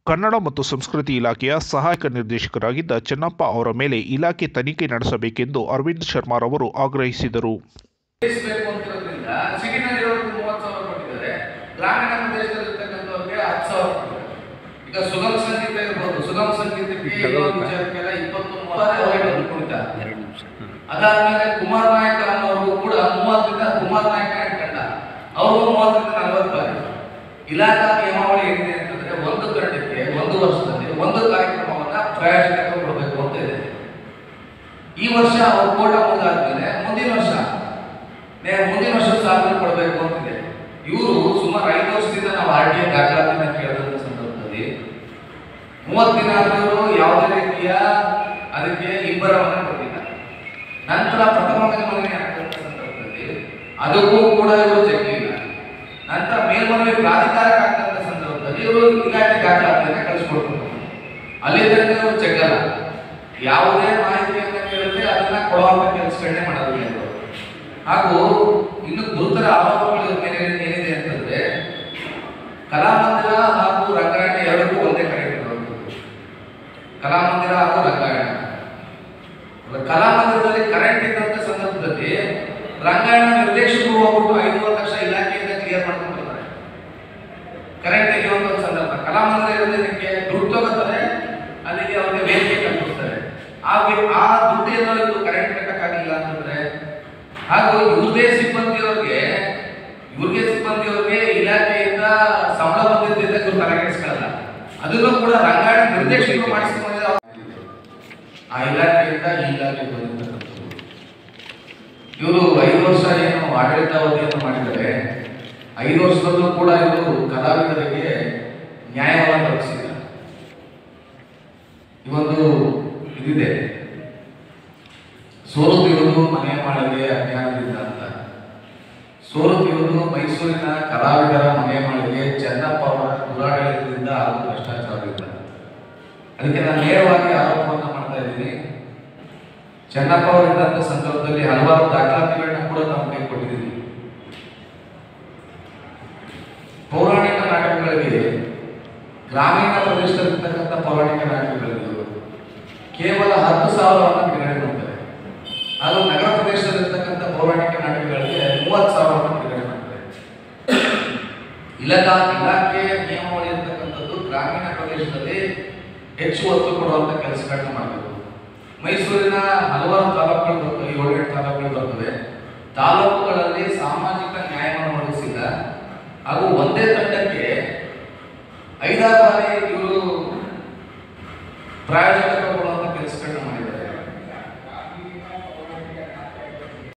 ಕನ್ನಡ ಮತ್ತು ಸಂಸ್ಕೃತಿ ಇಲಾಖೆಯ ಸಹಾಯಕ ನಿರ್ದೇಶಕರಾಗಿದ್ದ ಚೆನ್ನಪ್ಪ ಅವರ ಮೇಲೆ ಇಲಾಖೆ ತನಿಖೆ ನಡೆಸಬೇಕೆಂದು ಅರವಿಂದ್ ಶರ್ಮಾರವರು ಆಗ್ರಹಿಸಿದರು ಬೇಕು ಅಂತಿರೋದ್ರಿಂದ ಸಿಟಿನಲ್ಲಿರೋರ್ಗೆ ಮೂವತ್ತು ಸಾವಿರ ಕೊಟ್ಟಿದ್ದಾರೆ ಗ್ರಾಮೀಣ ಪ್ರದೇಶದಲ್ಲಿರ್ತಕ್ಕಂಥವ್ರಿಗೆ ಹತ್ತು ಸಾವಿರ ಕೊಟ್ಟಿದ್ದಾರೆ ಈಗ ಸುಗಮ ಸಂಗೀತ ಇರ್ಬೋದು ಸುಗಮ ಸಂಗೀತಕ್ಕೆ ಇನ್ನೊಂದು ವಿಚಾರಕ್ಕೆಲ್ಲ ಇಪ್ಪತ್ತು ಮೂವತ್ತು ಕೊಡ್ತಾರೆ ಅದಾದ್ಮೇಲೆ ಕುಮಾರ್ ನಾಯಕ ಅನ್ನೋರು ಕೂಡ ಮೂವತ್ತರಿಂದ ಕುಮಾರ್ ನಾಯಕ ಇಟ್ಕೊಂಡ ಅವರು ಮೂವತ್ತರಿಂದ ನಲವತ್ತು ಬಾರಿ ಇಲಾಖಾ ನಿಯಮಾವಳಿ ಏನಿದೆ ಅಂತಂದ್ರೆ ಒಂದು ತಂಡಕ್ಕೆ ಒಂದು ವರ್ಷದಲ್ಲಿ ಒಂದು ಕಾರ್ಯಕ್ರಮವನ್ನ ಪ್ರಾಯೋಜಕ ಕೊಡಬೇಕು ಅಂತ ಇದೆ ಈ ವರ್ಷ ಅವ್ರು ಕೋಟ ಮುಗಿದಾದ್ಮೇಲೆ ಮುಂದಿನ ವರ್ಷ ನೇ- ಮುಂದಿನ ವರ್ಷ ಸಾಧನೆ ಕೊಡಬೇಕು ಅಂತಿದೆ ಇವರು ಸುಮಾರು ಐದು ವರ್ಷದಿಂದ ನಾವು ಆರ್ ಟಿ ಐ ದಾಖಲಾತಿನ ಕೇಳಿದಂತ ಸಂದರ್ಭದಲ್ಲಿ ಮೂವತ್ತು ದಿನ ಆದರೂ ಯಾವುದೇ ರೀತಿಯ ಅದಕ್ಕೆ ಇಬ್ಬರವನ್ನ ಕೊಟ್ಟಿಲ್ಲ ನಂತರ ಪ್ರಥಮ ಮೇಲ್ಮನವಿ ಆಗ್ತಕ್ಕಂಥ ಸಂದರ್ಭದಲ್ಲಿ ಅದಕ್ಕೂ ಕೂಡ ಇವರು ಜಗ್ಲಿಲ್ಲ ನಂತರ ಮೇಲ್ಮನವಿ ಪ್ರಾಧಿಕಾರಕ್ಕೆ ಆಗ್ತಕ್ಕಂಥ ಸಂದರ್ಭದಲ್ಲಿ ಇವರು ಇಲಾಖೆ ದಾಖಲಾತಿಯನ್ನ ಕಳಿಸ್ಕೊಡ್ತಾರೆ ಅಲ್ಲಿ ತನಕ ಇವರು ಜಗ್ಗಲ್ಲ ಯಾವುದೇ ಮಾಹಿತಿಯನ್ನ ಕೇಳಿದ್ರೆ ಅದನ್ನ ಕೊಡುವಂತ ಕೆಲಸಗಳನ್ನೇ ಮಾಡೋದಿಲ್ಲ ಇವರು ಹಾಗೂ ಇನ್ನು ಗುರುತರ ಆರೋಪಗಳು ಇವ್ರ ಮೇಲೆ ಏನಿದೆ ಅಂತಂದ್ರೆ ಕಲಾಮಂದಿರ ಹಾಗೂ ರಂಗಾಯಣ ಎರಡಕ್ಕೂ ಒಂದೇ ಕಡೆ ಇರುವಂಥದ್ದು ಕಲಾಮಂದಿರ ಹಾಗೂ ರಂಗಾಯಣ ಕಲಾಮಂದಿರದಲ್ಲಿ ಕರೆಂಟ್ ಇದ್ದಂತ ಸಂದರ್ಭದಲ್ಲಿ ರಂಗಾಯಣ ನಿರ್ದೇಶಕರು ಹೋಗ್ಬಿಟ್ಟು ಐದೂವರೆ ಲಕ್ಷ ಇಲಾಖೆಯಿಂದ ಕ್ಲಿಯರ್ ಮಾಡ್ಕೊಂಡು ಬರ್ತಾರೆ ಕರೆಂಟ್ ತೆಗೆಯುವಂತ ಒಂದು ಸಂದರ್ಭ ಕಲಾಮಂದಿರ ಇರೋದಕ್ಕೆ ದುಡ್ಡು ತಗೋತಾರೆ ಅಲ್ಲಿಗೆ ಅವ್ರಿಗೆ ವೇದಿಕೆ ಕಲ್ಪಿಸ್ತಾರೆ ಆ ವೆ- ಆ ದುಡ್ಡು ಏನೋ ಇದು ಕರೆಂಟ್ ಕಟ್ಟಕ್ಕಾಗಿಲ್ಲ ಅಂತಂದ್ರೆ ಹಾಗೂ ಇವ್ರದೇ ಸಿಬ್ಬಂದಿಯವ್ರಿಗೆ ಇವ್ರಿಗೆ ಸಿಬ್ಬಂದಿಯವ್ರಿಗೆ ಇಲಾಖೆಯಿಂದ ಸಂಬಳ ಬಂದಿದ್ದರಿಂದ ಇವ್ರು ತಲೆಕೆಡಿಸ್ಕೊಳ್ಳಲ್ಲ ಅದನ್ನು ಕೂಡ ರಂಗಾಯಣ ನಿರ್ದೇಶಕರು ಮಾಡಿಸಿಕೊಂಡಿದ್ದಾರೆ ಆ ಇಲಾಖೆಯಿಂದ ಈ ಇಲಾಖೆ ಬಂದಿರ್ತಕ್ಕಂಥದ್ದು ಇವರು ಐದು ವರ್ಷ ಏನು ಆಡಳಿತಾವಧಿಯನ್ನು ಮಾಡಿದ್ದಾರೆ ಐದು ವರ್ಷದಲ್ಲೂ ಕೂಡ ಇವರು ಕಲಾವಿದರಿಗೆ ನ್ಯಾಯವನ್ನು ಒದಗಿಸಿಲ್ಲ ಈ ಒಂದು ಇದಿದೆ ಸೋರುತ್ತಿರುವುದು ಮನೆ ಮಾಳಿಗೆ ಅಜ್ಞಾನದಿಂದ ಅಂತ ಸೋರುತ್ತಿರುವುದು ಮೈಸೂರಿನ ಕಲಾವಿದರ ಮನೆ ಮಾಳಿಗೆ ಚೆನ್ನಪ್ಪ ಅವರ ದುರಾಡಳಿತದಿಂದ ಹಾಗೂ ಭ್ರಷ್ಟಾಚಾರದಿಂದ ಅದಕ್ಕೆ ನಾನು ನೇರವಾಗಿ ಆರೋಪವನ್ನು ಮಾಡ್ತಾ ಇದ್ದೀನಿ ಚೆನ್ನಪ್ಪ ಅವರಿದ್ದಂಥ ಸಂದರ್ಭದಲ್ಲಿ ಹಲವಾರು ದಾಖಲಾತಿಗಳನ್ನ ಕೂಡ ನಾವು ಕೈ ಕೊಟ್ಟಿದ್ದೀವಿ ಪೌರಾಣಿಕ ನಾಟಕಗಳಿಗೆ ಗ್ರಾಮೀಣ ಪ್ರದೇಶದಲ್ಲಿರ್ತಕ್ಕಂಥ ಪೌರಾಣಿಕ ನಾಟಕಗಳಿಗೆ ಕೇವಲ ಹತ್ತು ಸಾವಿರವನ್ನು ಬಿಡುಗಡೆ ಮಾಡ್ತಾರೆ ಹಾಗೂ ನಗರ ಪ್ರದೇಶದಲ್ಲಿರ್ತಕ್ಕಂಥ ಪೌರಾಣಿಕ ನಾಟಕಗಳಿಗೆ ಮೂವತ್ತು ಸಾವಿರವನ್ನು ಬಿಡುಗಡೆ ಮಾಡ್ತಾರೆ ಇಲಾಖಾ ಇಲಾಖೆಯ ನಿಯಮಾವಳಿ ಇರ್ತಕ್ಕಂಥದ್ದು ಗ್ರಾಮೀಣ ಪ್ರದೇಶದಲ್ಲಿ ಹೆಚ್ಚು ಒತ್ತು ಕೊಡುವಂತ ಕೆಲಸಗಳನ್ನ ಮಾಡಬೇಕು ಮೈಸೂರಿನ ಹಲವಾರು ತಾಲೂಕುಗಳು ಬರ್ತವೆ ಏಳೆಂಟು ತಾಲೂಕುಗಳು ಬರ್ತವೆ ತಾಲೂಕುಗಳಲ್ಲಿ ಸಾಮಾಜಿಕ ನ್ಯಾಯವನ್ನು ಒದಗಿಸಿಲ್ಲ ಹಾಗೂ ಒಂದೇ ತಂಡಕ್ಕೆ ಐದಾರು ಬಾರಿ ಇವರು ಪ್ರಾಯೋಜಕ ಕೊಡುವಂತ ಕೆಲಸಗಳನ್ನ ಮಾಡಿದ್ದಾರೆ